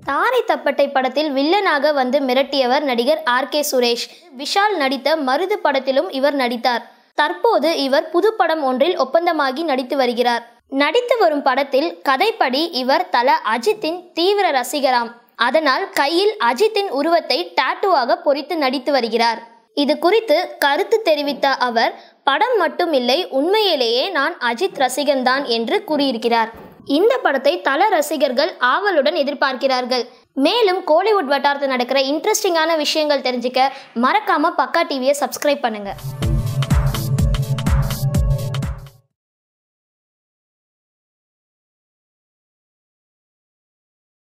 தாரை தப்பட்டை படத்தில் வில்லனாக வந்து மிரட்டியவர் நடிகர் ஆர் கே சுரேஷ் விஷால் நடித்த மருது படத்திலும் இவர் நடித்தார் தற்போது இவர் புது படம் ஒன்றில் ஒப்பந்தமாகி நடித்து வருகிறார் நடித்து வரும் படத்தில் கதைப்படி இவர் தல அஜித்தின் தீவிர ரசிகராம் அதனால் கையில் அஜித்தின் உருவத்தை டாட்டுவாக பொறித்து நடித்து வருகிறார் இது குறித்து கருத்து தெரிவித்த அவர் படம் மட்டுமில்லை உண்மையிலேயே நான் அஜித் ரசிகன்தான் என்று கூறியிருக்கிறார் இந்த படத்தை தல ரசிகர்கள் ஆவலுடன் எதிர்பார்க்கிறார்கள் மேலும் கோலிவுட் வட்டாரத்தில் நடக்கிற இன்ட்ரெஸ்டிங்கான விஷயங்கள் தெரிஞ்சுக்க மறக்காம பக்கா டிவியை சப்ஸ்கிரைப் பண்ணுங்க